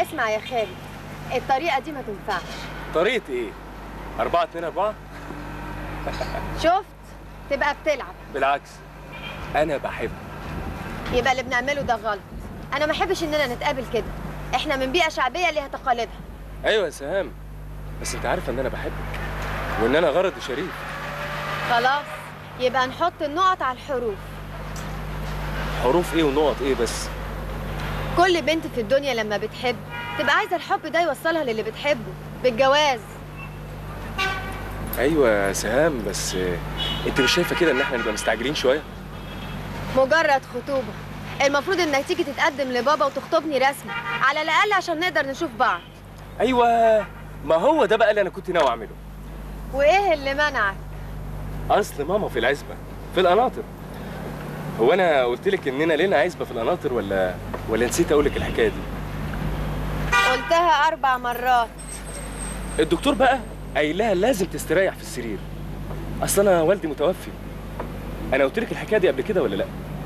اسمع يا خالد الطريقه دي ما تنفعش طريقه ايه 4 2 4 شفت تبقى بتلعب بالعكس انا بحب يبقى اللي بنعمله ده غلط انا ما احبش اننا نتقابل كده احنا من بيئه شعبيه ليها تقاليدها ايوه يا سهام بس انت عارفه ان انا بحبك وان انا غرضي شريف خلاص يبقى نحط النقط على الحروف حروف ايه ونقط ايه بس كل بنت في الدنيا لما بتحب تبقى عايزه الحب ده يوصلها للي بتحبه بالجواز ايوه يا سهام بس آه، انت مش شايفه كده ان احنا نبقى مستعجلين شويه مجرد خطوبه المفروض انك تيجي تتقدم لبابا وتخطبني رسمي على الاقل عشان نقدر نشوف بعض ايوه ما هو ده بقى اللي انا كنت ناوي اعمله وايه اللي منعك اصل ماما في العزبه في القناطر هو انا قلت لك اننا لنا عزبه في القناطر ولا ولا نسيت اقول لك الحكايه دي قلتها اربع مرات الدكتور بقى قايل لها لازم تستريح في السرير اصل انا والدي متوفي انا قلت لك الحكايه دي قبل كده ولا لا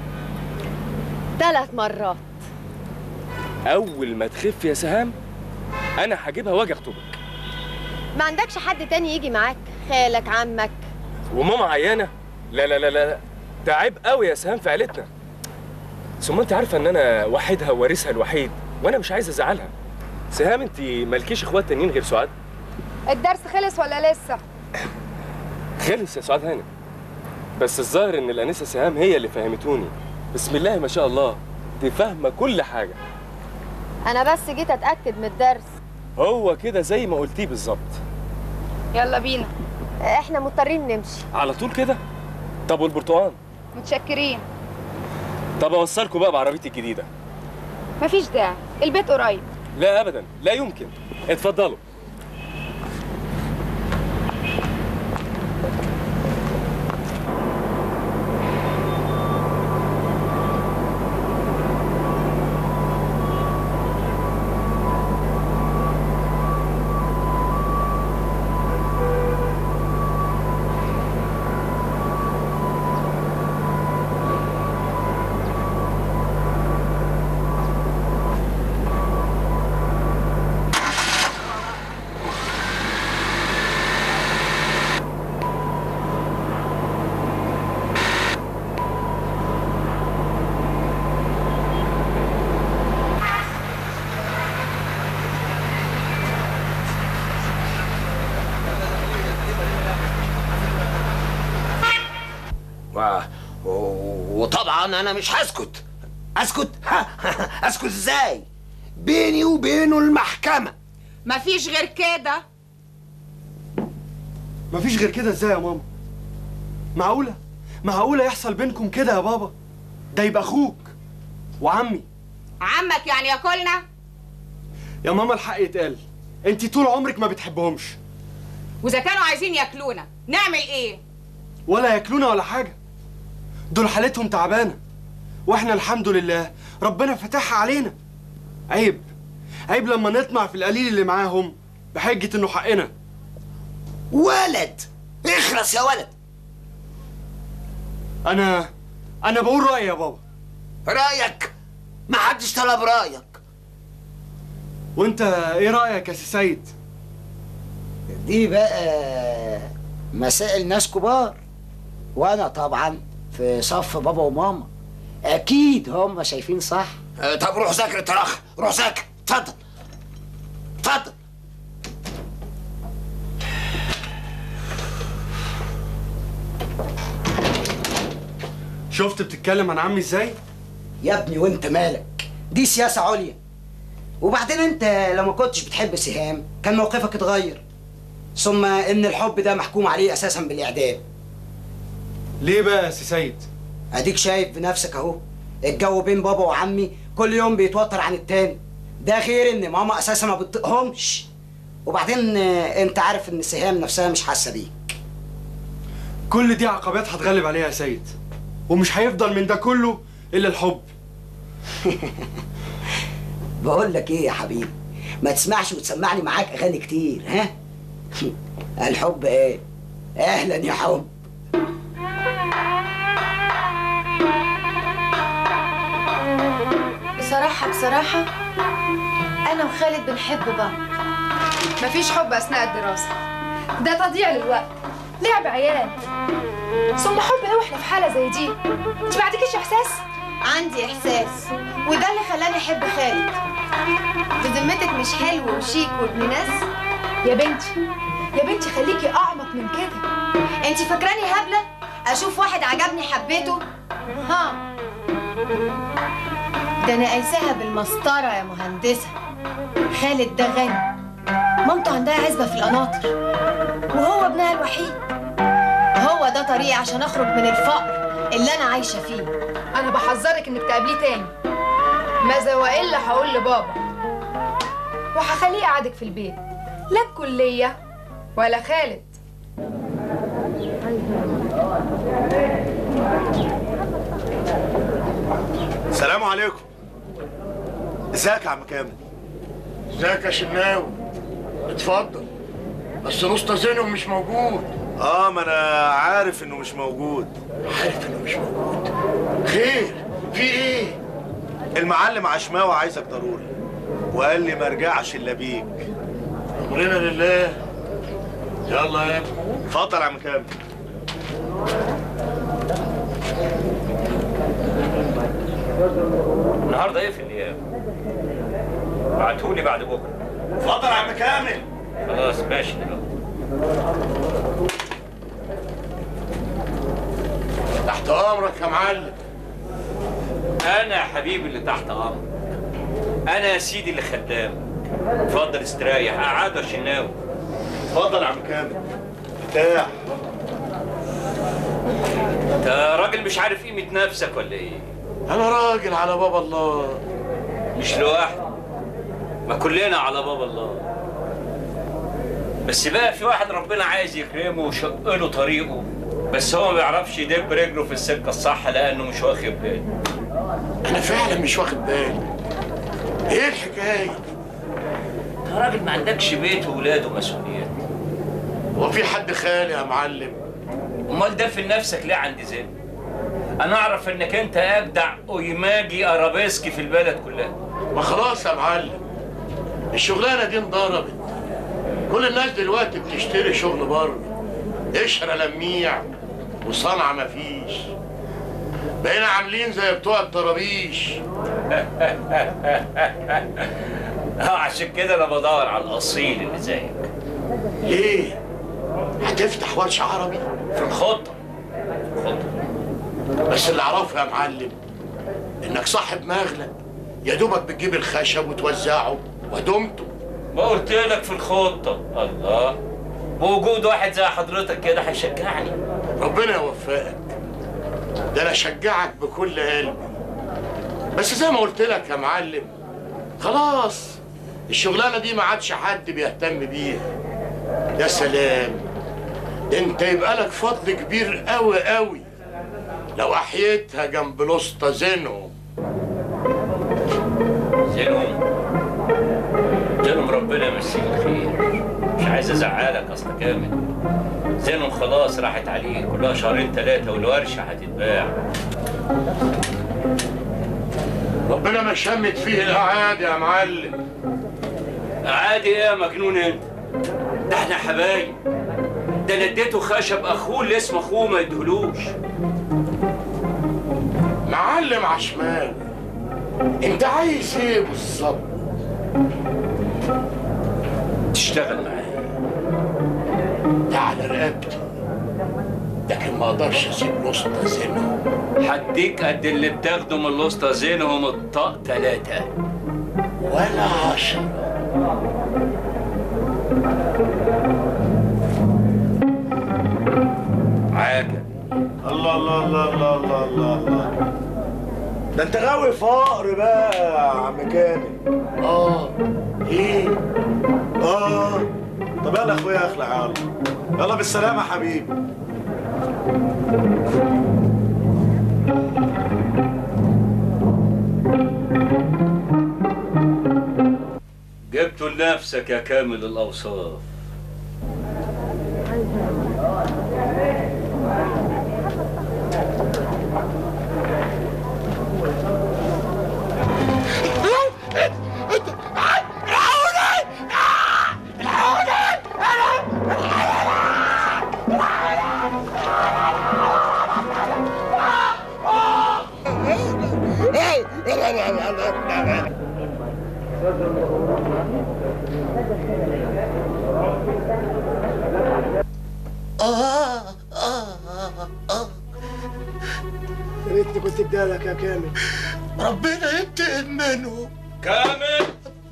ثلاث مرات اول ما تخف يا سهام انا هجيبها واجي اخطبك ما عندكش حد تاني يجي معاك خالك عمك وماما عيانه لا لا لا لا ده عيب قوي يا سهام في عيلتنا ثم انت عارفه ان انا وحيدها ووارثها الوحيد وانا مش عايز ازعلها سهام انت مالكيش اخوات تانيين غير سعاد الدرس خلص ولا لسه خلص يا سعاد هانم بس الظاهر ان الانسه سهام هي اللي فهمتوني بسم الله ما شاء الله دي فاهمه كل حاجه انا بس جيت اتاكد من الدرس هو كده زي ما قلتيه بالظبط يلا بينا احنا مضطرين نمشي على طول كده طب والبرتقال متشكرين طب اوصلكم بقى بعربيتي الجديده مفيش داعي البيت قريب لا ابدا لا يمكن اتفضلوا و... و- وطبعا انا مش هسكت اسكت اسكت ازاي بيني وبينه المحكمه مفيش غير كده مفيش غير كده ازاي يا ماما معقولة معقولة يحصل بينكم كده يا بابا ده يبقى اخوك وعمي عمك يعني ياكلنا يا ماما الحق يتقال انت طول عمرك ما بتحبهمش واذا كانوا عايزين ياكلونا نعمل ايه ولا ياكلونا ولا حاجة دول حالتهم تعبانة واحنا الحمد لله ربنا فتحها علينا عيب عيب لما نطمع في القليل اللي معاهم بحجة انه حقنا ولد اخرس يا ولد انا انا بقول رأيي يا بابا رايك ما حدش طلب رايك وانت ايه رأيك يا سي سيد دي بقى مسائل ناس كبار وانا طبعا في صف بابا وماما اكيد هم شايفين صح آه، طب روح ذاكر التراخ روح ذاكر اتفضل اتفضل شفت بتتكلم عن عمي ازاي يا ابني وانت مالك دي سياسة عليا وبعدين انت لو ما كنتش بتحب سهام كان موقفك اتغير ثم ان الحب ده محكوم عليه اساسا بالاعدام ليه بقى يا سي سيد اديك شايف بنفسك اهو الجو بين بابا وعمي كل يوم بيتوتر عن التاني ده غير ان ماما اساسا ما بتطيقهمش وبعدين آه، انت عارف ان سهام نفسها مش حاسه بيك كل دي عقبات هتغلب عليها يا سيد ومش هيفضل من ده كله الا الحب بقول لك ايه يا حبيبي ما تسمعش وتسمعني معاك اغاني كتير ها الحب ايه اهلا يا حب بصراحه بصراحة بصراحة أنا وخالد بنحب بعض مفيش حب اثناء الدراسه ده تضييع للوقت لعب عيال ثم حب ايه واحنا في حاله زي دي انت ما عندكيش احساس عندي إحساس وده اللي خلاني أحب خالد بذمتك مش حلو وشيك وابن ناس يا بنتي يا بنتي خليكي اعمق من كده انت فاكراني هبلة أشوف واحد عجبني حبيته ها ده أنا قايساها بالمسطرة يا مهندسة خالد ده غني مامته عندها عزبة في القناطر وهو ابنها الوحيد هو ده طريقي عشان أخرج من الفقر اللي أنا عايشة فيه انا بحذرك انك تقابليه تاني ماذا والا هقول لبابا وهخليه يقعدك في البيت لا الكليه ولا خالد السلام عليكم ازيك يا عم كامل ازيك يا شناوي اتفضل بس نص زينهم مش موجود اه ما انا عارف انه مش موجود عارف انه مش موجود خير في ايه المعلم عشماوي عايزك ضروري وقال لي ما ارجعش الا بيك امرنا لله يلا يا ابني اتفضل يا عم كامل النهارده ايه في الايام؟ بعتهولي بعد بكره اتفضل يا عم كامل خلاص ماشي دلوقتي تحت امرك يا معلم انا يا حبيبي اللي تحت امرك انا يا سيدي اللي خدام اتفضل استريح قعد يا شناوي اتفضل يا عم كامل ارتاح انت راجل مش عارف قيمه نفسك ولا ايه؟ انا راجل على باب الله مش لوحدك ما كلنا على باب الله بس بقى في واحد ربنا عايز يكرمه ويشق له طريقه بس هو ما بيعرفش يدب رجله في السكه الصح لانه مش واخد باله انا فعلا مش واخد بالي ايه الحكايه انت راجل ما عندكش بيت وولاد ومسؤوليات هو في حد خالي يا معلم امال دافن نفسك ليه عند زين انا اعرف انك انت اجدع اويماجي ارابيسكي في البلد كلها ما خلاص يا معلم الشغلانه دي انضربت كل الناس دلوقتي بتشتري شغل بره قشره لميع وصنعه مفيش بقينا عاملين زي بتوع الطرابيش اه عشان كده انا بدور على الاصيل اللي زيك ليه هتفتح ورشه عربي في الخطه خطه بس اللي اعرفه يا معلم انك صاحب مغلق يا دوبك بتجيب الخشب وتوزعه ودمته ما قلت لك في الخطه الله بوجود واحد زي حضرتك كده هيشجعني ربنا يوفقك ده انا اشجعك بكل قلبي بس زي ما قلت لك يا معلم خلاص الشغلانه دي ما عادش حد بيهتم بيها يا سلام ده انت يبقى لك فضل كبير قوي قوي لو احييتها جنب لسطى زينهم زينهم زينهم ربنا يمسيك الخير مش عايز ازعلك اصل كامل زينهم خلاص راحت عليه كلها شهرين ثلاثه والورشه هتتباع ربنا ما شمت فيه الاعادي يا معلم عادي ايه يا مجنون انت ده احنا حبايب ده انا اديته خشب اخوه اللي اسمه اخوه ما يدهلوش معلم عشمان انت عايز ايه بالظبط تشتغل معاه ده على رقبتي لكن ما اقدرش اسيب لسطى زينهم هديك قد اللي بتاخده من الوسطى زينهم الطاق ثلاثة ولا عشرة عاجب الله الله الله الله الله الله الله ده انت غاوي فقر بقى يا عم كامل اه ايه اه طب يلا يا اخويا اخلع يلا يلا بالسلامة يا حبيبي جبته لنفسك يا كامل الأوصاف آه آه آه يا ريتني كنت بدالك يا كامل ربنا ينتقم منه كامل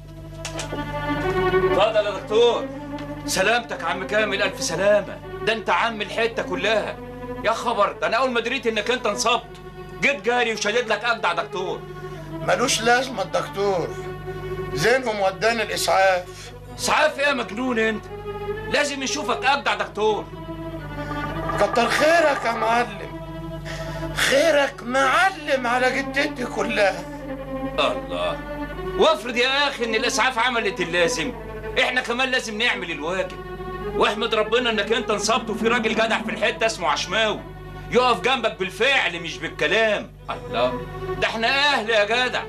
اتفضل يا دكتور سلامتك عم كامل الف سلامه ده انت عم الحته كلها يا خبر ده انا اول ما دريت انك انت انصبت جيت جاري وشدد لك اجدع دكتور ملوش لازمه الدكتور زينهم وداني الاسعاف اسعاف ايه يا مجنون انت لازم يشوفك اجدع دكتور كتر خيرك يا معلم خيرك معلم على جدتي كلها الله وافرض يا اخي ان الاسعاف عملت اللازم احنا كمان لازم نعمل الواجب واحمد ربنا انك انت انصبت وفي راجل جدع في الحته اسمه عشماوي يقف جنبك بالفعل مش بالكلام الله ده احنا اهل يا جدع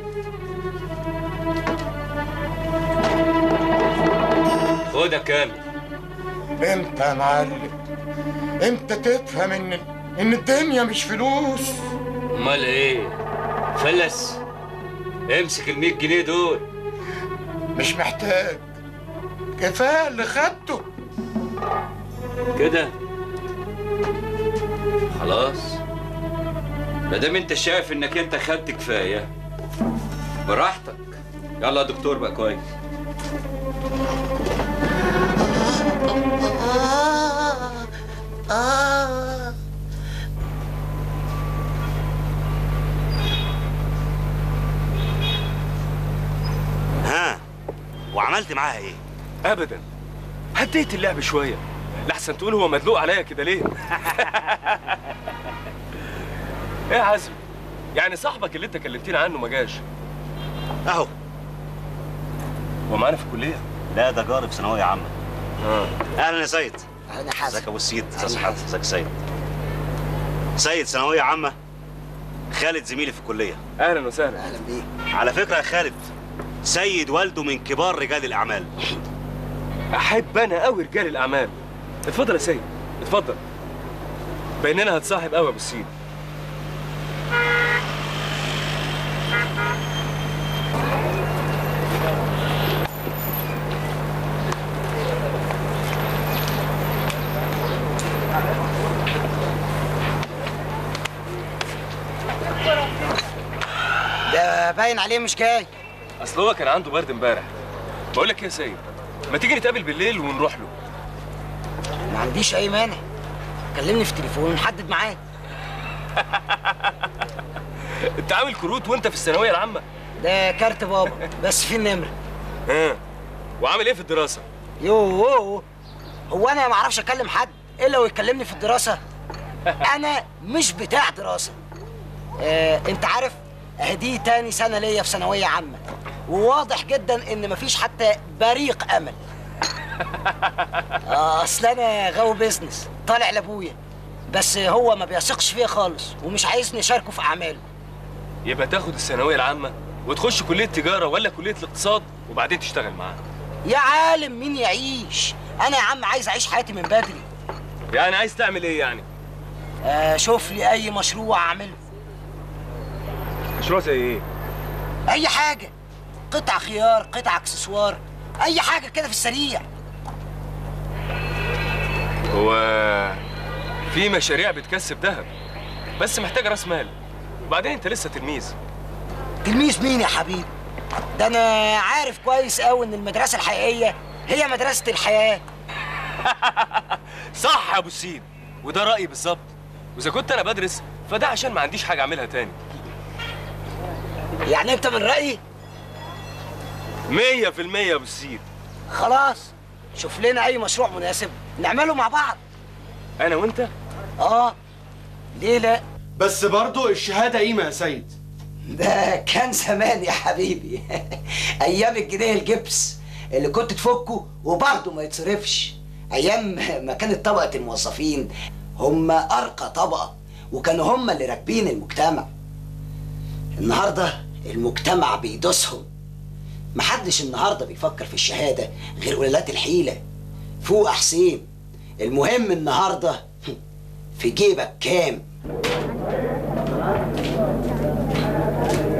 خد يا كامل امتى يا معلم امتى تفهم ان ان الدنيا مش فلوس امال ايه فلس امسك ال 100 جنيه دول مش محتاج كفايه اللي خدته كده خلاص ما دام انت شايف انك انت خدت كفايه براحتك يلا يا دكتور بقى كويس آه آه ها وعملت معاها ايه ابدا هديت اللعب شويه لحسن تقول هو مدلوق عليا كده ليه ايه يا عزمي يعني صاحبك اللي انت كلمتني عنه ما جاش اهو هو معانا في الكليه لا ده جاري في ثانويه عامه اه اهلا يا سيد انا حاسس ازيك يا ابو السيد أهلا ازيك حضرتك ازيك يا سيد سيد ثانويه عامه خالد زميلي في الكليه اهلا وسهلا اهلا بيك على فكره يا خالد سيد والده من كبار رجال الاعمال احب انا قوي رجال الاعمال اتفضل يا سيد اتفضل بيننا هتصاحب قوي يا ابو السيد ده باين عليه مش جاي اصل هو كان عنده برد امبارح بقول لك ايه يا سيد ما تيجي نتقابل بالليل ونروح له ما عنديش اي مانع كلمني في التليفون ونحدد معاه انت عامل كروت وانت في الثانويه العامه ده كارت بابا بس في النمره ها وعامل ايه في الدراسه يوه هو انا ما اعرفش اكلم حد الا ويكلمني في الدراسه انا مش بتاع دراسه آه، انت عارف اهي دي تاني سنه ليا في ثانويه عامه وواضح جدا ان مفيش حتى بريق امل آه، اصل انا غاوي بيزنس طالع لابويا بس هو ما بيثقش فيا خالص ومش عايزني اشاركه في اعماله يبقى تاخد الثانويه العامه وتخش كليه تجاره ولا كليه الاقتصاد وبعدين تشتغل معاه يا عالم مين يعيش انا يا عم عايز اعيش حياتي من بدري يعني عايز تعمل ايه يعني آه، شوف لي اي مشروع اعمله مشروع زي ايه اي حاجه قطع خيار قطع اكسسوار اي حاجه كده في السريع هو في مشاريع بتكسب ذهب بس محتاج راس مال وبعدين انت لسه تلميذ تلميذ مين يا حبيبي ده انا عارف كويس قوي ان المدرسه الحقيقيه هي مدرسه الحياه صح يا ابو السيد وده رايي بالظبط واذا كنت انا بدرس فده عشان ما عنديش حاجه اعملها تاني يعني انت من رايي مية في المية يا ابو السيد خلاص شوف لنا اي مشروع مناسب نعمله مع بعض انا وانت اه ليه لا بس برضو الشهاده قيمه يا سيد ده كان زمان يا حبيبي ايام الجنيه الجبس اللي كنت تفكه وبرضه ما يتصرفش ايام ما كانت طبقه الموظفين هم ارقى طبقه وكانوا هم اللي راكبين المجتمع النهارده المجتمع بيدوسهم محدش النهارده بيفكر في الشهاده غير قلالات الحيله فوق يا حسين المهم النهارده في جيبك كام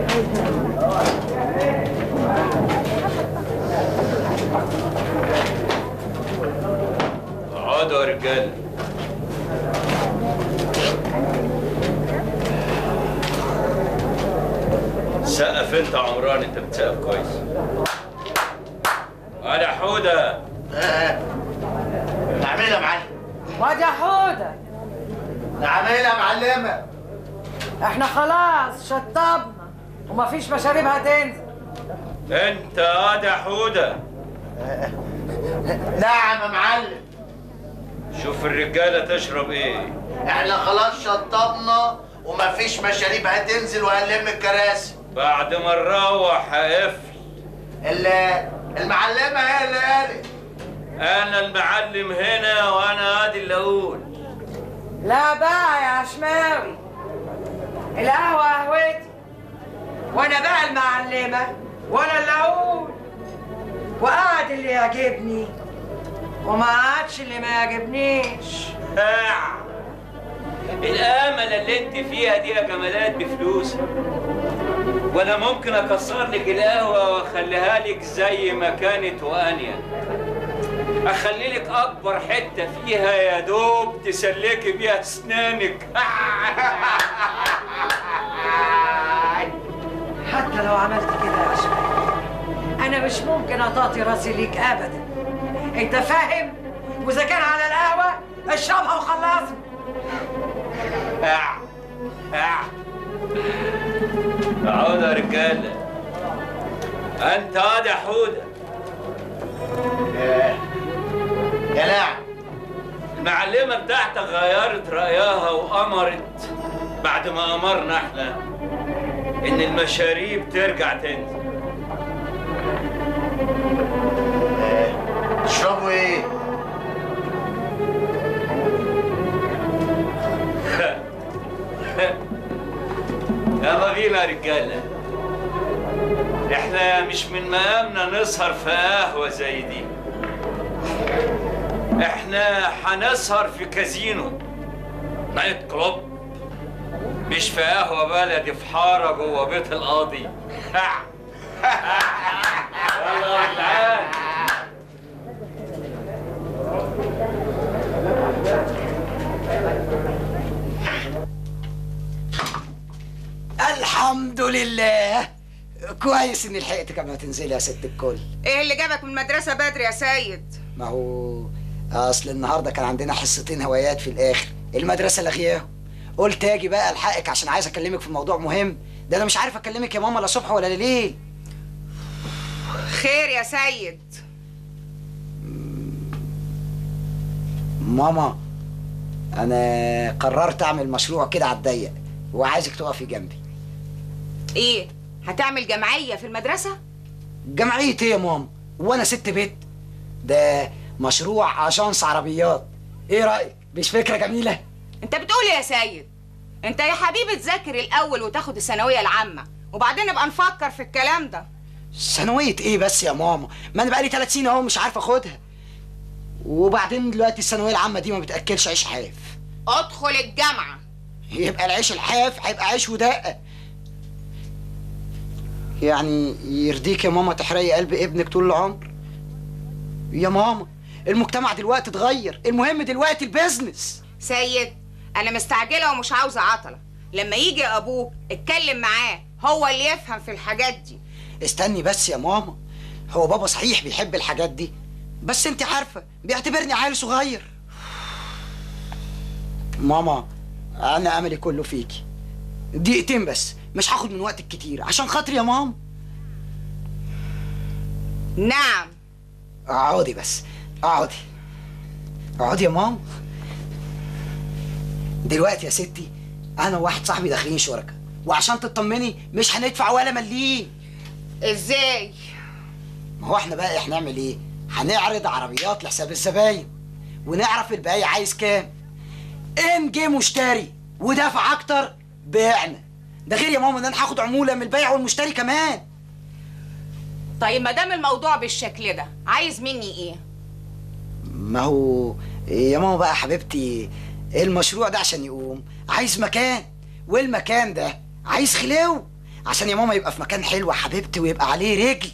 سقف انت عمران انت بتسقف كويس على حوده نعملها يا معلم واد يا حودة نعملها يا معلمه احنا خلاص شطبنا ومفيش مشاريب هتنزل انت يا حوده نعم يا معلم شوف الرجاله تشرب ايه احنا خلاص شطبنا ومفيش مشاريب هتنزل وهنلم الكراسي بعد ما نروح هقفل اللي المعلمه هي اللي قالت انا المعلم هنا وانا ادي اللي اقول لا بقى يا عشماوي القهوة قهوتي وانا بقى المعلمة وانا اللي اقول وقعد اللي يعجبني وما قعدش اللي ما يعجبنيش الامل اللي انت فيها دي يا جمالات بفلوس وانا ممكن اكسر لك القهوه واخليها لك زي ما كانت وانيا اخلي لك اكبر حته فيها يا دوب تسلكي بيها اسنانك حتى لو عملت كده يا عشماوي انا مش ممكن اطاطي راسي ليك ابدا انت فاهم واذا كان على القهوة اشربها وخلصها اع اع تعالوا يا رجاله انت هذا حوده يا نعم المعلمه بتاعتك غيرت رايها وامرت بعد ما امرنا احنا ان المشاريب ترجع تنزل تشربوا ايه يلا بينا يا رجاله احنا مش من مقامنا نسهر في قهوه زي دي احنا هنسهر في كازينو نايت كلوب مش في قهوه بلدي في حاره جوه بيت القاضي يلا يا جدعان الحمد لله كويس اني لحقتك قبل ما تنزلي يا ست الكل ايه اللي جابك من المدرسه بدري يا سيد ما هو اصل النهارده كان عندنا حصتين هوايات في الاخر المدرسه لغياهم قلت اجي بقى الحقك عشان عايز اكلمك في موضوع مهم ده انا مش عارف اكلمك يا ماما لا صبح ولا ليل خير يا سيد ماما انا قررت اعمل مشروع كده على الضيق وعايزك تقفي جنبي ايه هتعمل جمعيه في المدرسه جمعيه ايه يا ماما وانا ست بيت ده مشروع اجانس عربيات ايه رايك مش فكره جميله انت بتقول إيه يا سيد انت يا حبيبي تذاكر الاول وتاخد الثانويه العامه وبعدين نبقى نفكر في الكلام ده ثانويه ايه بس يا ماما ما انا بقالي ثلاث سنين اهو مش عارف اخدها وبعدين دلوقتي الثانويه العامه دي ما بتاكلش عيش حاف ادخل الجامعه يبقى العيش الحاف هيبقى عيش ودقه يعني يرضيك يا ماما تحرقي قلب ابنك طول العمر يا ماما المجتمع دلوقتي اتغير المهم دلوقتي البيزنس سيد انا مستعجله ومش عاوزه عطله لما يجي ابوك اتكلم معاه هو اللي يفهم في الحاجات دي استني بس يا ماما هو بابا صحيح بيحب الحاجات دي بس انت عارفه بيعتبرني عيل صغير ماما انا املي كله فيكي دقيقتين بس مش هاخد من وقتك كتير عشان خاطري يا ماما نعم اقعدي بس اقعدي اقعدي يا ماما دلوقتي يا ستي انا وواحد صاحبي داخلين شركه وعشان تطمني مش هندفع ولا مليم ازاي ما هو احنا بقى هنعمل ايه هنعرض عربيات لحساب الزباين ونعرف الباقي عايز كام ان جه مشتري ودفع اكتر بعنا ده غير يا ماما ان انا هاخد عموله من البايع والمشتري كمان طيب ما دام الموضوع بالشكل ده عايز مني ايه ما هو يا ماما بقى حبيبتي المشروع ده عشان يقوم عايز مكان والمكان ده عايز خلو عشان يا ماما يبقى في مكان حلو يا حبيبتي ويبقى عليه رجل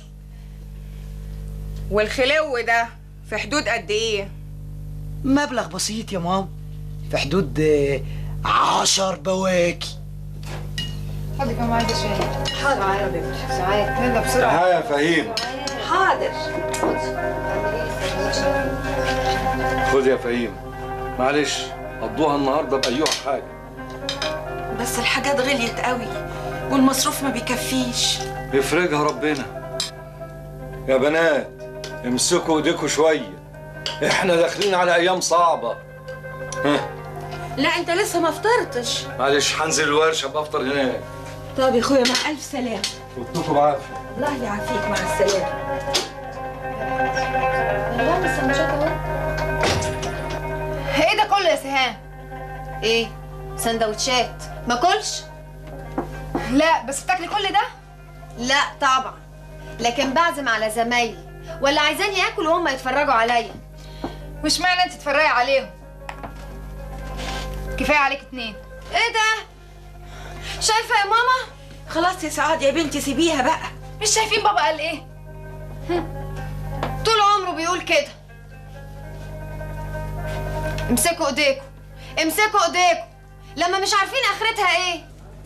والخلو ده في حدود قد ايه مبلغ بسيط يا ماما في حدود آه، عشر بواكي خلي كمان عايزه شاي حاضر يا بنتي ساعات يلا بسرعه تعال يا فهيم حاضر خد يا فهيم معلش قضوها النهارده بأيها حاجه بس الحاجات غليت قوي والمصروف ما بيكفيش يفرجها ربنا يا بنات امسكوا ايديكوا شويه احنا داخلين على ايام صعبه ها لا انت لسه ما فطرتش معلش هنزل الورشه بفطر هناك طب يا اخويا مع الف سلامه وانتوا بعافيه الله يعافيك مع السلامه انا بعمل السندوتشات اهو ايه ده كله يا سهام ايه سندوتشات ما كلش لا بس بتاكلي كل ده لا طبعا لكن بعزم على زمايلي ولا عايزاني اكل وهم يتفرجوا عليا مش معنى انت تتفرجي عليهم كفايه عليك اتنين ايه ده شايفه يا ماما خلاص يا سعاد يا بنتي سيبيها بقى مش شايفين بابا قال ايه طول عمره بيقول كده امسكوا ايديكم امسكوا ايديكم لما مش عارفين اخرتها ايه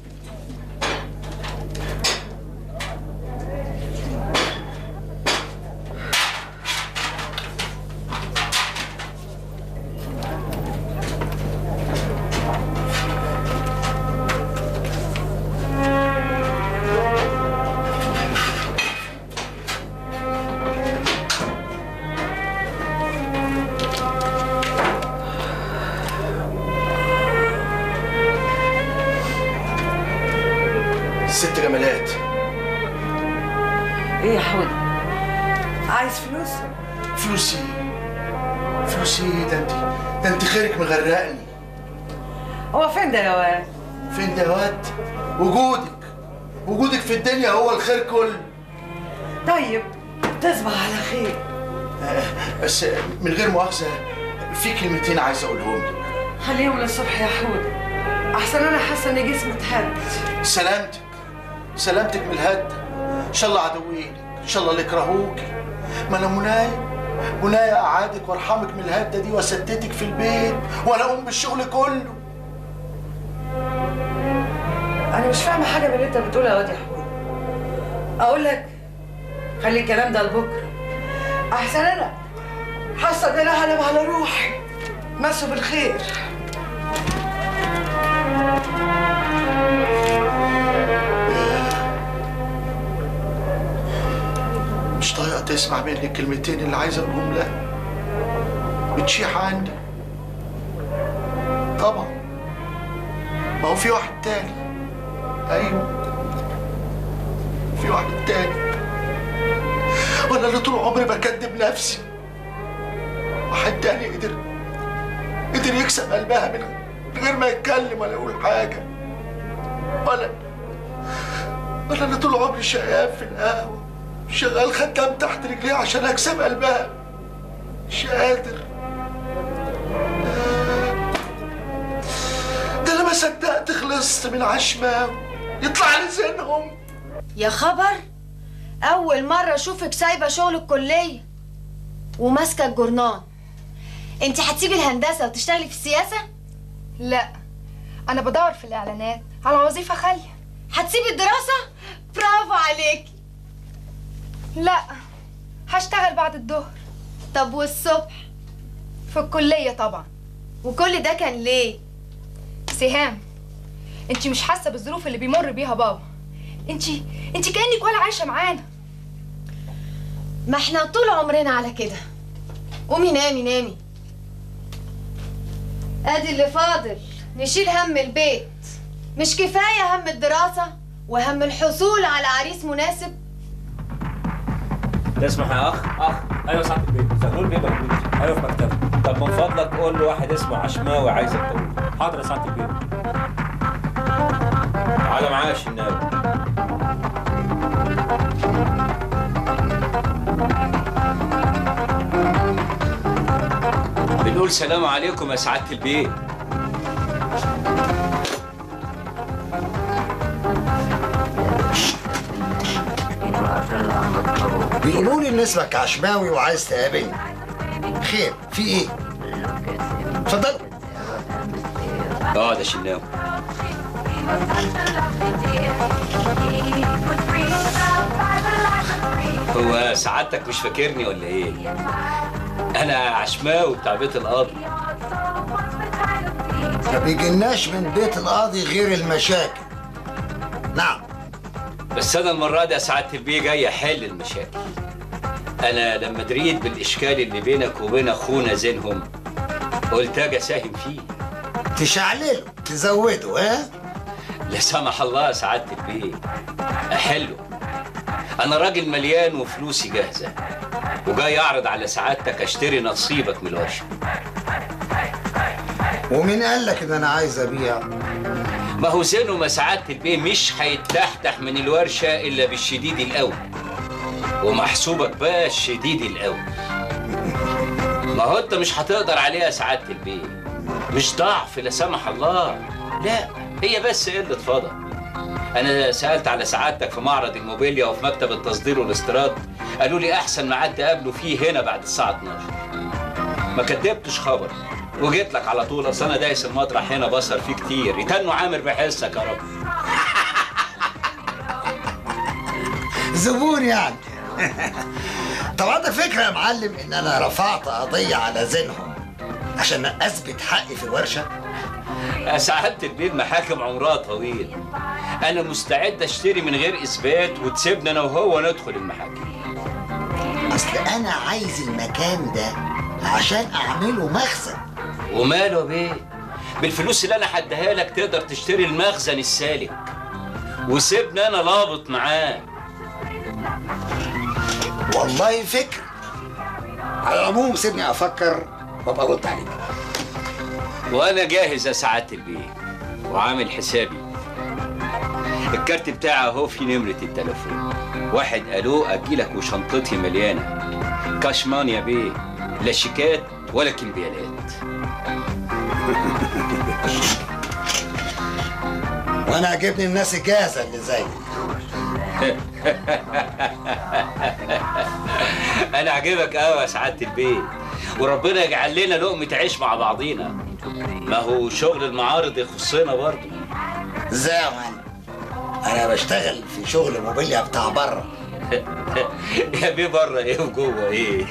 ست جمالات ايه يا حود عايز فلوس فلوسي فلوسي ده انت ده انت خيرك مغرقني هو فين ده يا واد فين ده يا واد وجودك وجودك في الدنيا هو الخير كله طيب تصبح على خير بس من غير مؤاخذه في كلمتين عايز اقولهم لك خليهم للصبح يا حود احسن انا حاسه ان جسمي اتهد سلامتك سلامتك من الهد ان شاء الله عدوينك ان شاء الله اللي يكرهوك ما انا منايا منايا اقعدك وارحمك من الهده دي واسدتك في البيت وانا اقوم بالشغل كله انا مش فاهمه حاجه من اللي انت بتقولها يا واد يا حود اقول لك خلي الكلام ده لبكره احسن انا حاسه ان انا هنام على روحي مسوا بالخير مش طايقه تسمع مني الكلمتين اللي عايز اقولهم لها بتشيح عني طبعا ما هو في واحد تاني ايوه في واحد تاني وانا اللي طول عمري بكذب نفسي واحد تاني قدر قدر يكسب قلبها من من غير ما يتكلم ولا يقول حاجه ولا وانا اللي طول عمري شقيان في القهوه شغال خدام تحت رجليه عشان اكسب قلبها مش قادر ده انا ما صدقت خلصت من عشماوي يطلع لي زينهم يا خبر اول مره اشوفك سايبه شغل الكليه وماسكه الجورنان انت هتسيبي الهندسه وتشتغلي في السياسه لا انا بدور في الاعلانات على وظيفه خاليه هتسيبي الدراسه برافو عليكي لا هشتغل بعد الظهر طب والصبح في الكليه طبعا وكل ده كان ليه سهام انت مش حاسه بالظروف اللي بيمر بيها بابا انت انت كانك ولا عايشه معانا ما احنا طول عمرنا على كده قومي نامي نامي ادي اللي فاضل نشيل هم البيت مش كفايه هم الدراسه وهم الحصول على عريس مناسب تسمح يا اخ اخ ايوه ساعه البيت زغلول بيه موجود ايوه في مكتبه طب من فضلك قول له واحد اسمه عشماوي عايزك تقول حاضر يا ساعه البيت تعالى معايا يا الشناوي بنقول سلام عليكم يا سعاده البيت بيقولوا لي ان اسمك عشماوي وعايز تقابلني خير في ايه اتفضل اه ده شناوي هو سعادتك مش فاكرني ولا ايه؟ انا عشماوي بتاع بيت القاضي ما بيجيلناش من بيت القاضي غير المشاكل نعم بس انا المره دي يا سعاده البيه جاي احل المشاكل انا لما دريت بالاشكال اللي بينك وبين اخونا زينهم قلت اجي اساهم فيه تشعلله تزوده ها لا سمح الله يا سعاده البيه احله انا راجل مليان وفلوسي جاهزه وجاي اعرض على سعادتك اشتري نصيبك من الورشه ومين قال لك ان انا عايز ابيع ما هو زينهم يا سعاده البيه مش هيتفتح من الورشه الا بالشديد القوي ومحسوبك بقى الشديد القوي ما هو انت مش هتقدر عليها يا سعاده البيه مش ضعف لا سمح الله لا هي بس قله فضل انا سالت على سعادتك في معرض الموبيليا وفي مكتب التصدير والاستيراد قالوا لي احسن ميعاد تقابله فيه هنا بعد الساعه 12 ما كدبتش خبر وجيت لك على طول اصل انا دايس المطرح هنا بصر فيه كتير يتنوا عامر بحسك يا رب زبون يعني طب عندك فكره يا معلم ان انا رفعت قضيه على زينهم عشان اثبت حقي في الورشه يا سعادة البيه محاكم عمرها طويل أنا مستعد أشتري من غير إثبات وتسيبنا أنا وهو ندخل المحاكم اصل انا عايز المكان ده عشان اعمله مخزن وماله يا بيه بالفلوس اللي أنا هديها لك تقدر تشتري المخزن السالك وسيبنا أنا لابط معاه والله فكر على العموم سيبني افكر وابقى ارد عليك وأنا جاهز يا سعادة البيه وعامل حسابي الكارت بتاعي اهو في نمرة التليفون واحد ألو أجيلك وشنطتي مليانة كاشمان يا بيه لا شيكات ولا كمبيالات وانا عاجبني الناس الجاهزه اللي زيك انا عاجبك قوي يا سعاده البيه وربنا يجعل لنا لقمه عيش مع بعضينا ما هو شغل المعارض يخصنا برضه ازاي يا معلم انا بشتغل في شغل موبيليا بتاع بره يا بيه بره ايه وجوه ايه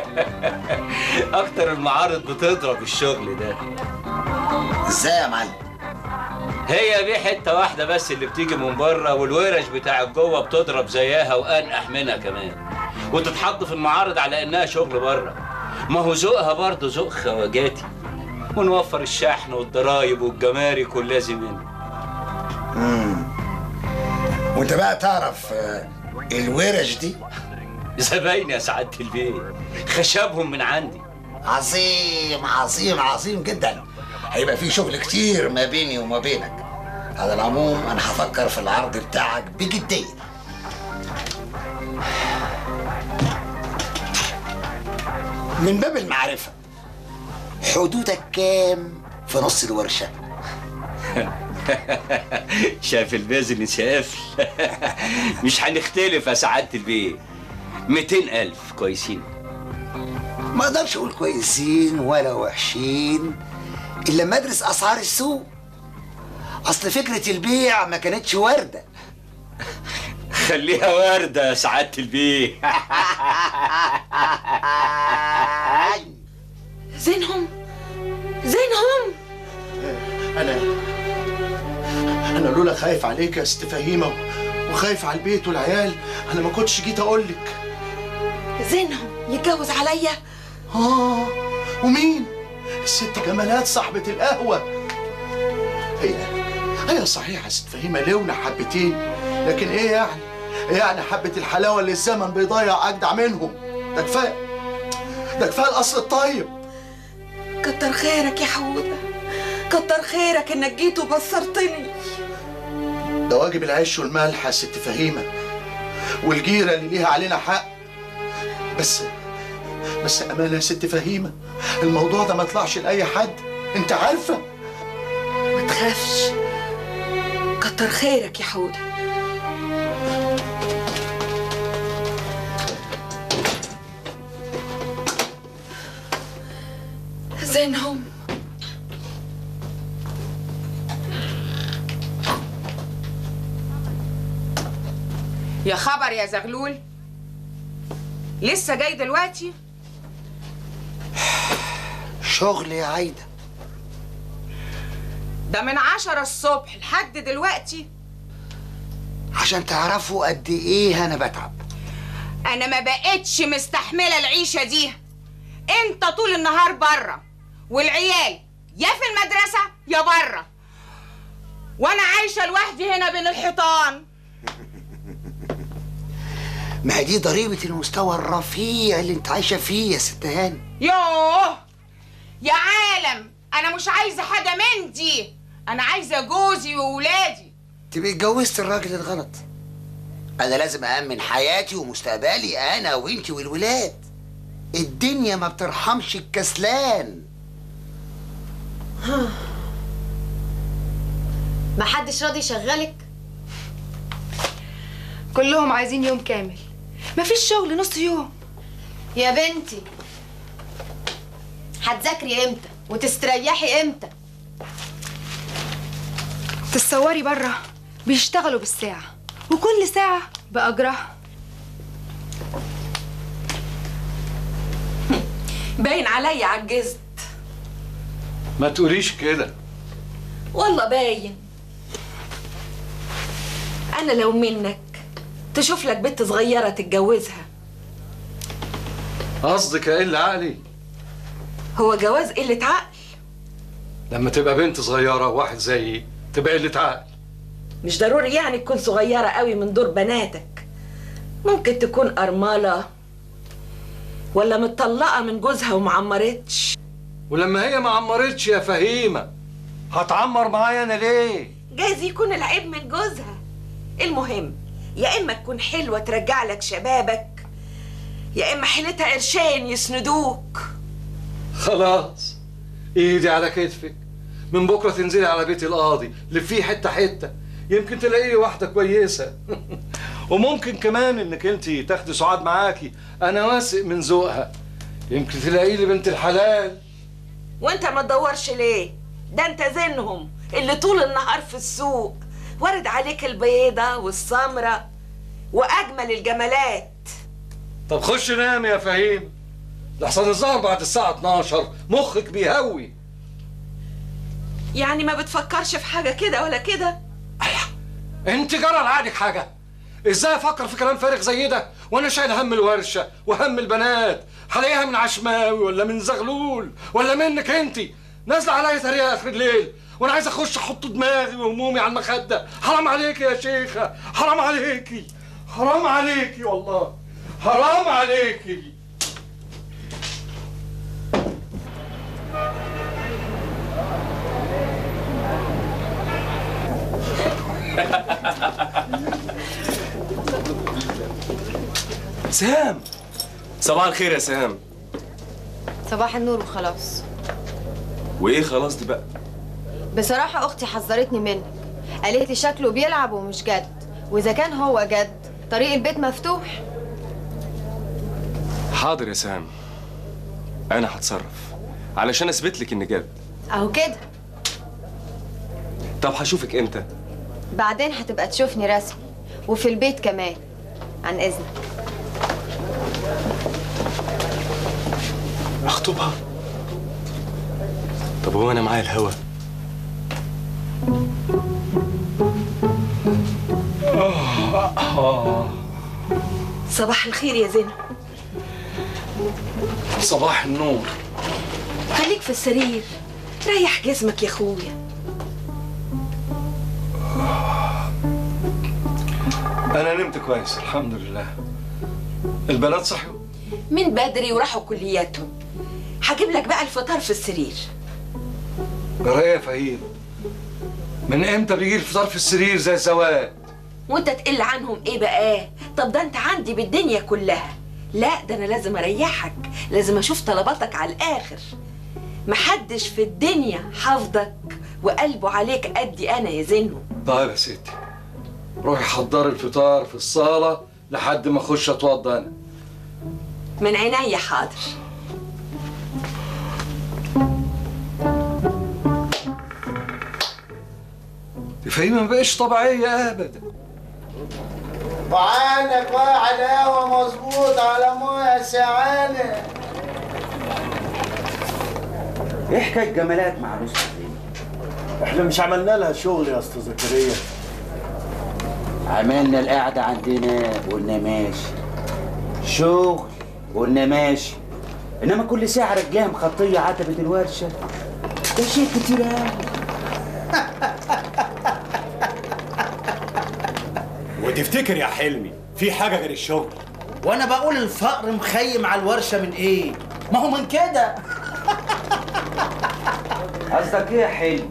اكتر المعارض بتضرب الشغل ده ازاي يا معلم هي بيه حته واحده بس اللي بتيجي من بره والورش بتاع جوه بتضرب زيها وانقح منها كمان وتتحط في المعارض على انها شغل بره ما هو ذوقها برضه ذوق خواجاتي ونوفر الشحن والضرايب والجمارك واللازم منه امم وانت بقى تعرف آه، الورش دي زبايني يا سعاده البيه خشبهم من عندي عظيم عظيم عظيم جدا هيبقى في شغل كتير ما بيني وما بينك على العموم انا هفكر في العرض بتاعك بجديه من باب المعرفه حدودك كام في نص الورشه شاف البازل شاف مش هنختلف يا سعاده البيه 200 ألف كويسين ما اقدرش اقول كويسين ولا وحشين الا لما ادرس اسعار السوق اصل فكره البيع ما كانتش وارده خليها وردة يا سعادة البيه زينهم زينهم انا انا لولا خايف عليك يا ست فهيمه وخايف على البيت والعيال انا ما كنتش جيت اقول لك زينهم يتجوز عليا اه ومين الست جمالات صاحبه القهوه هي هي صحيح يا ست فهيمه لونا حبتين لكن ايه يعني إيه يعني حبه الحلاوه اللي الزمن بيضيع اجدع منهم ده كفايه ده كفايه الاصل الطيب كتر خيرك يا حودة كتر خيرك انك جيت وبصرتني ده واجب العيش والملح يا ست فهيمة والجيرة اللي ليها علينا حق بس بس أمانة يا ست فهيمة الموضوع ده ما يطلعش لأي حد أنت عارفة ما تخافش كتر خيرك يا حودة زينهم يا خبر يا زغلول لسه جاي دلوقتي شغل يا عايدة ده من عشرة الصبح لحد دلوقتي عشان تعرفوا قد ايه انا بتعب انا ما بقتش مستحمله العيشه دي انت طول النهار بره والعيال يا في المدرسه يا بره وانا عايشه لوحدي هنا بين الحيطان ما هي دي ضريبة المستوى الرفيع اللي انت عايشة فيه يا ست هاني يوه يا عالم انا مش عايزه حاجه من دي انا عايزه جوزي وولادي تبقى اتجوزت الراجل الغلط انا لازم أأمن حياتي ومستقبلي انا وانتي والولاد الدنيا ما بترحمش الكسلان ما حدش راضي يشغلك كلهم عايزين يوم كامل مفيش شغل نص يوم يا بنتي هتذاكري امتى وتستريحي امتى تتصوري بره بيشتغلوا بالساعة وكل ساعة بأجرها باين عليا عجزت ما تقوليش كده والله باين انا لو منك تشوف لك بنت صغيره تتجوزها قصدك اقل عقلي هو جواز قله عقل لما تبقى بنت صغيرة واحد زيي تبقى قلة عقل مش ضروري يعني تكون صغيره قوي من دور بناتك ممكن تكون ارمله ولا متطلقه من جوزها ومعمرتش ولما هي ما عمرتش يا فهيمة هتعمر معايا انا ليه؟ جايز يكون العيب من جوزها المهم يا اما تكون حلوه ترجع لك شبابك يا اما حيلتها قرشين يسندوك خلاص ايدي على كتفك من بكرة تنزلي على بيت القاضي اللي فيه حتة حتة يمكن تلاقي لي واحدة كويسة وممكن كمان انك انت تاخدي سعاد معاكي انا واثق من ذوقها يمكن تلاقي لي بنت الحلال وانت ما تدورش ليه ده انت زينهم اللي طول النهار في السوق ورد عليك البيضة والسمرة واجمل الجمالات طب خش نام يا فهيم لحسن الظهر بعد الساعة 12 مخك بيهوي يعني ما بتفكرش في حاجة كده ولا كده انت جرى لعقلك حاجة ازاي افكر في كلام فارغ زي ده وانا شايل هم الورشة وهم البنات هلاقيها من عشماوي ولا من زغلول ولا منك انت نازلة عليا طريقة اخر الليل وانا عايز اخش احط دماغي وهمومي على المخدة حرام عليكي يا شيخة حرام عليكي حرام عليكي والله حرام عليكي سهام صباح الخير يا سهام صباح النور وخلاص وايه خلاص دي بقى بصراحة أختي حذرتني منك قالت لي شكله بيلعب ومش جد وإذا كان هو جد طريق البيت مفتوح حاضر يا سهام انا هتصرف علشان اثبت لك اني جد أهو كده طب هشوفك امتى بعدين هتبقى تشوفني رسمي وفي البيت كمان عن إذنك اخطبها طب هو انا معايا الهوا صباح الخير يا زينب صباح النور خليك في السرير ريح جسمك يا اخويا انا نمت كويس الحمد لله البنات صحوا من بدري وراحوا كلياتهم هجيب لك بقى الفطار في السرير جرايه يا فهيم من امتى بيجي الفطار في السرير زي الزواج وانت تقل عنهم ايه بقى طب ده انت عندي بالدنيا كلها لا ده انا لازم اريحك لازم اشوف طلباتك على الاخر محدش في الدنيا حافظك وقلبه عليك قدي انا يا زينو طيب يا ستي روحي حضري الفطار في الصاله لحد ما اخش اتوضى انا من عينيا حاضر دي فهيمه ما بقتش طبيعيه ابدا وعندك واحد قهوة مظبوط على مويه سعانة ايه حكايه جمالات مع عروسه احنا مش عملنا لها شغل يا استاذ زكريا عملنا القعدة عندنا قلنا ماشي شغل قلنا ماشي انما كل ساعة رجليها مخطية عتبة الورشة ده شيء كتير قوي وتفتكر يا حلمي في حاجه غير الشغل وانا بقول الفقر مخيم على الورشة من ايه ما هو من كده قصدك ايه يا حلمي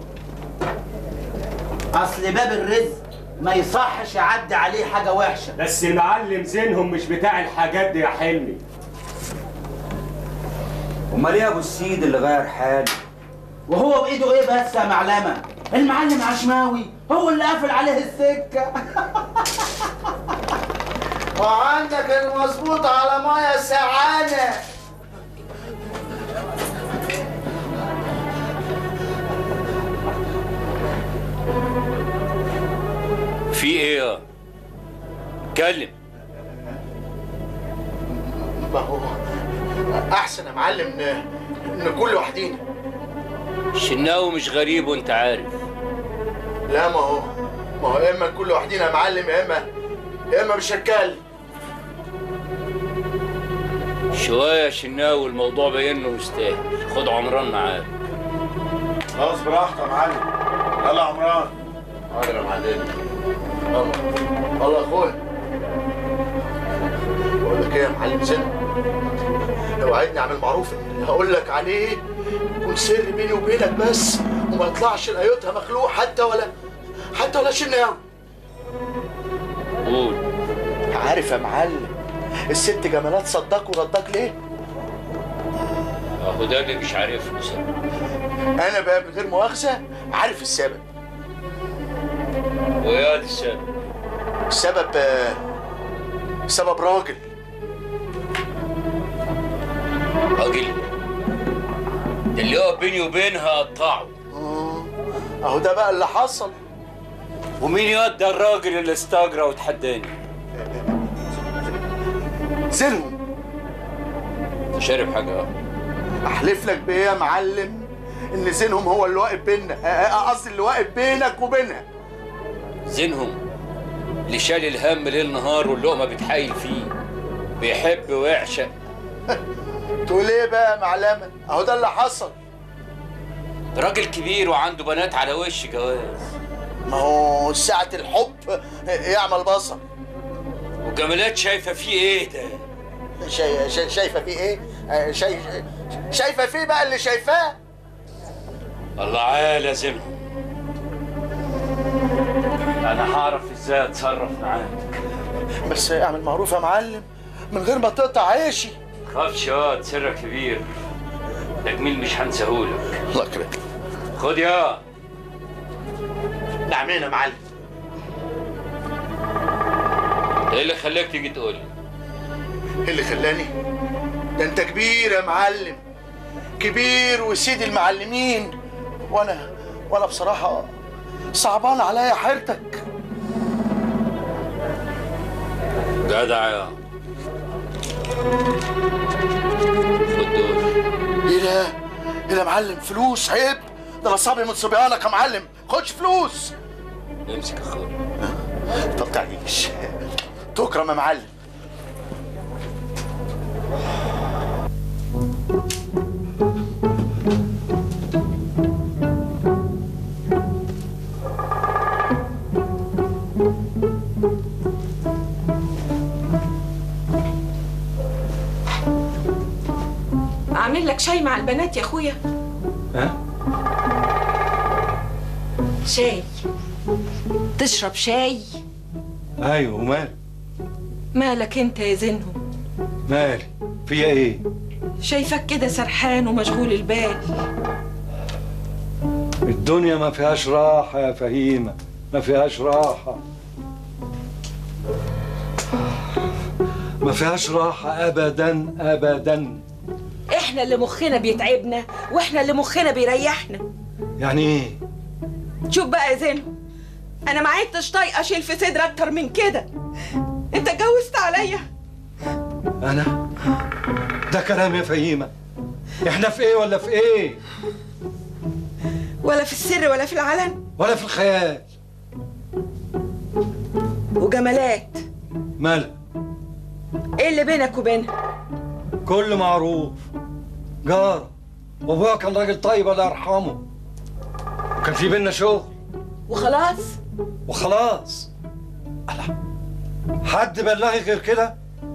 اصل باب الرزق ما يصحش يعدي عليه حاجة وحشة بس المعلم زينهم مش بتاع الحاجات دي يا حلمي امال ايه يا ابو السيد اللي غير حاله وهو بايده ايه بس يا معلمة المعلم عشماوي هو اللي قافل عليه السكة وعندك المظبوط على ميه سعانة في ايه يا اتكلم ما هو احسن يا معلم ن- نكون لوحدينا الشناوي مش غريب وانت عارف لا ما هو ما هو يا اما نكون لوحدينا يا معلم يا اما يا اما مش هتكلم شويه يا شناوي الموضوع باين انه مستاهل خد عمران معاك خلاص براحتك يا معلم يلا يا عمران حاضر يا معلم الله الله يا اخويا بقول لك ايه يا معلم زين اوعدني اعمل معروف ان اللي هقول لك عليه يكون سر بيني وبينك بس وما يطلعش لايتها مخلوق حتى ولا حتى ولا شناوي قول عارف يا معلم الست جمالات صداك ورداك ليه؟ اهو ده اللي مش عارفه بصراحة. انا بقى من غير مؤاخذه عارف السبب ويا دي السبب السبب آه، سبب راجل راجل ده اللي يقف بيني وبينها قطعه اهو ده بقى اللي حصل ومين يقدر الراجل اللي استجرى وتحداني زينهم شارب حاجه احلف لك بايه يا معلم ان زينهم هو اللي واقف بيننا آه، آه، قصدي اللي واقف بينك وبينها زينهم اللي شال الهم ليل نهار واللقمه بتحايل فيه بيحب ويعشق تقول ايه بقى يا معلمه اهو ده اللي حصل ده راجل كبير وعنده بنات على وش جواز ما هو ساعة الحب يعمل بصر وجمالات شايفه فيه ايه ده شاي شاي شايفة فيه ايه؟ آه، شاي شايفة فيه بقى اللي شايفاه الله عالى زينهم انا هعرف ازاي اتصرف معاك بس اعمل معروف يا معلم من غير ما تقطع عيشي خافش ياض سرك كبير ده جميل مش هنساهولك الله يكرمك خد يا نعمين يا معلم ايه اللي خلاك تيجي تقول لي ايه اللي خلاني ده انت كبير يا معلم كبير وسيد المعلمين وانا وانا بصراحه صعبان عليا حيرتك جدع يا خد دول ايه ده ايه ده يا معلم فلوس عيب ده انا صبي من صبيانك يا معلم خدش فلوس امسك يا اخويا طب تعيش تكرم يا معلم اعمل لك شاي مع البنات يا اخويا ها شاي تشرب شاي ايوه ومال مالك انت يا زينهم مالي فيا ايه شايفك كده سرحان ومشغول البال الدنيا ما فيهاش راحة يا فهيمة ما فيهاش راحة ما فيهاش راحة أبدا أبدا احنا اللي مخنا بيتعبنا واحنا اللي مخنا بيريحنا يعني إيه؟ شوف بقى يا زينهم انا ما عدتش طايقه اشيل في صدري اكتر من كده انا ده كلام يا فهيمه احنا في ايه ولا في ايه ولا في السر ولا في العلن ولا في الخيال وجمالات مالك ايه اللي بينك وبينها كل معروف جار وابويا كان راجل طيب الله يرحمه وكان في بينا شغل وخلاص وخلاص الله حد بلغي غير كده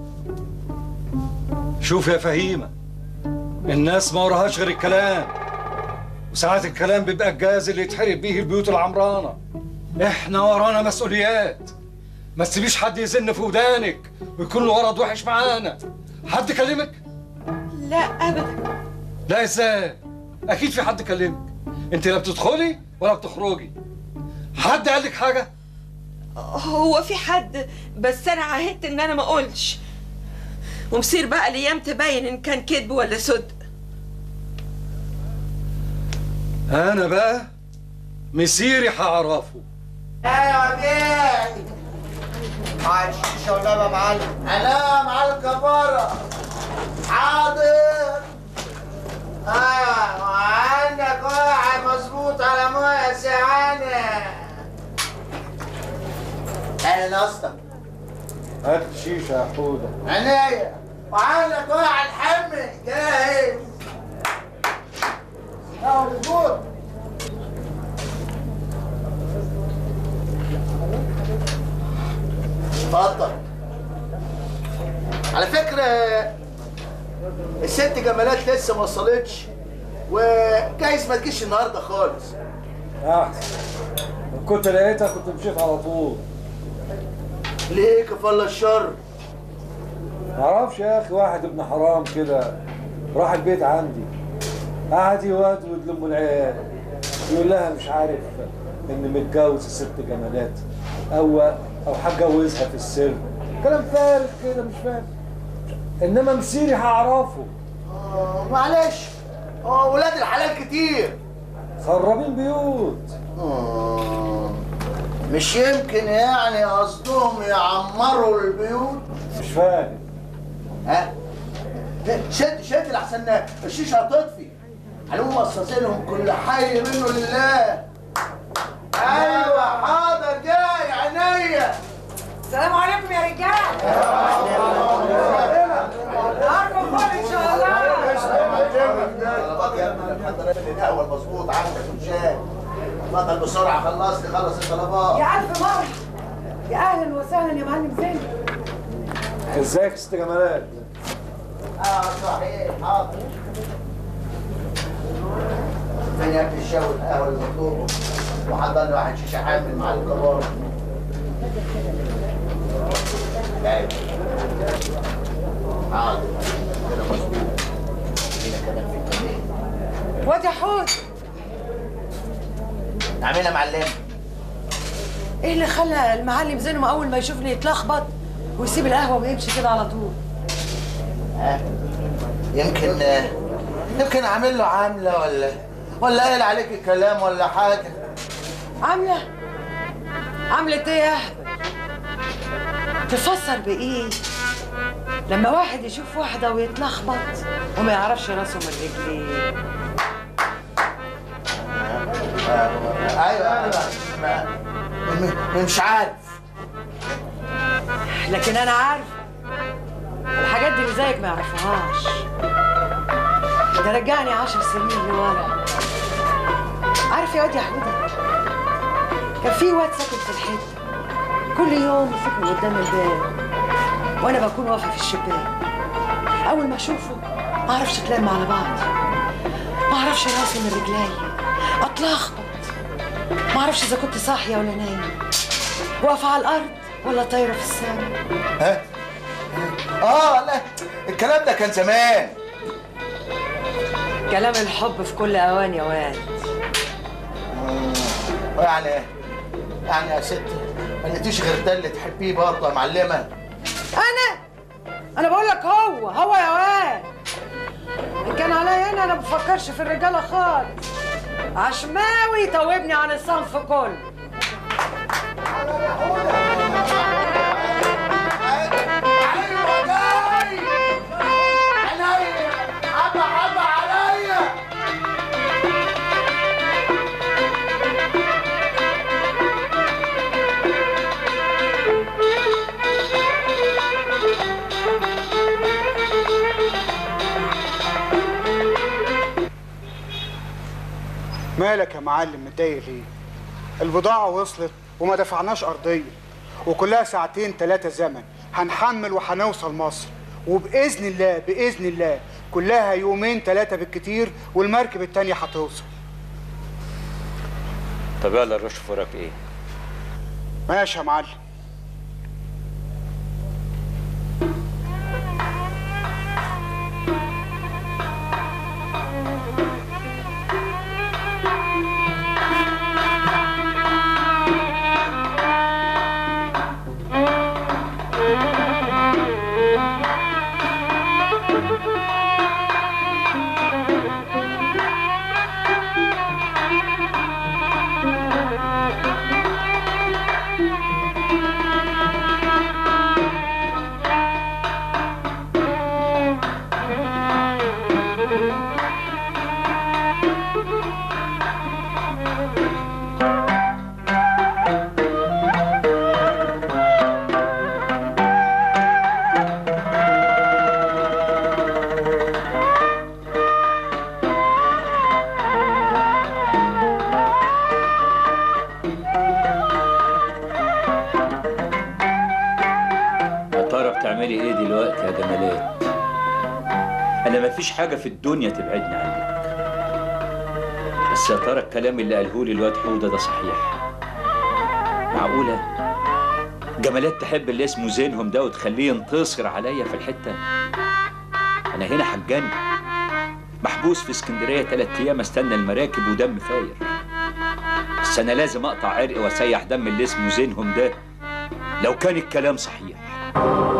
شوف يا فهيمة الناس ما وراهاش غير الكلام وساعات الكلام بيبقى الجاز اللي يتحرق بيه البيوت العمرانة احنا ورانا مسؤوليات ما تسيبيش حد يزن في ودانك ويكون له ورد وحش معانا حد كلمك؟ لا ابدا لا ازاي؟ اكيد في حد كلمك انت لا بتدخلي ولا بتخرجي حد قال لك حاجه؟ هو في حد بس انا عهدت ان انا ما اقولش ومصير بقى الايام تبين ان كان كذب ولا صدق انا بقى مسيري هعرفه ايوه بيه معاك شيشه ولا يا معلم انا معلم كفاره حاضر ايوه وعندك واحد مظبوط على مويه سعانه اهلا اسطى هات الشيشه يا حوده عينيا وعندك واحد حمي جاهز اه مظبوط اتفضل على فكرة الست جمالات لسه ما وصلتش وجايز ما تجيش النهارده خالص احسن لو كنت لقيتها كنت مشيت على طول ليه كفالة الشر معرفش يا اخي واحد ابن حرام كده راح البيت عندي قعد يودود لام العيال يقول لها مش عارف ان متجوز الست جمالات او او هتجوزها في السر كلام فارغ كده مش فاهم انما مسيري هعرفه آه، معلش اه ولاد الحلال كتير خرابين بيوت آه، مش يمكن يعني قصدهم يعمروا البيوت مش فاهم ها شد شد لحسن الشيشه هتطفي هنقوم مصاصينهم كل حي منه لله ايوه حاضر جاي عينيا السلام عليكم يا رجال نهاركم فل ان شاء الله الاول مظبوط عندك وشاي اتفضل بسرعه خلصت خلص الطلبات يا الف مرحبا يا اهلا وسهلا يا معلم زين ازيك يا ست جمالات اه صحيح حاضر فين يا ابني الشاي والقهوه المطلوبه وحضر لي واحد شيشه حامل مع الكبار طيب. حاضر كده مظبوط هنا كمان في الكمين واد يا حوت عاملها معلم ايه اللي خلى المعلم زينهم اول ما يشوفني يتلخبط ويسيب القهوه ويمشي كده على طول ها يمكن يمكن عامل له عامله ولا ولا قايل عليك كلام ولا حاجه عامله عامله ايه يا احمد تفسر بايه لما واحد يشوف واحده ويتلخبط وما يعرفش راسه من رجليه ايوه ايوه ما- م- مش عارف لكن انا عارفه الحاجات دي اللي زيك ما يعرفوهاش ده رجعني عشر سنين لورا عارف يا واد يا حوده كان في واد ساكن في الحته كل يوم يفوتني قدام الباب وانا بكون واقفه في الشباك اول ما اشوفه ما اعرفش اتلم على بعض ما اعرفش راسي من رجلي اتلخبط ما اعرفش اذا كنت صاحيه ولا نايمه واقفه على الارض ولا طايره في السماء ها اه لا الكلام ده كان زمان كلام الحب في كل اوان يا واد يعني يعني يا ستي ما لقيتيش غير ده اللي تحبيه برضه يا معلمه انا انا بقول لك هو هو يا واد ان كان عليا انا انا ما بفكرش في الرجاله خالص عشماوي يتوبني عن الصنف كله ايوه جاي مالك يا معلم متضايق ليه البضاعة وصلت وما دفعناش أرضية وكلها ساعتين ثلاثة زمن هنحمل وهنوصل مصر وبإذن الله بإذن الله كلها يومين ثلاثة بالكتير والمركب التانية هتوصل طب يلا نروح وراك ايه ماشي يا معلم يا ترى بتعملي ايه دلوقتي يا جمالات انا مفيش حاجه في الدنيا تبعدني عنك بس يا ترى الكلام اللي قاله لي الواد حوده ده صحيح معقوله جمالات تحب اللي اسمه زينهم ده وتخليه ينتصر عليا في الحته انا هنا حجاني محبوس في اسكندريه تلات ايام استنى المراكب ودم فاير بس انا لازم اقطع عرق واسيح دم اللي اسمه زينهم ده لو كان الكلام صحيح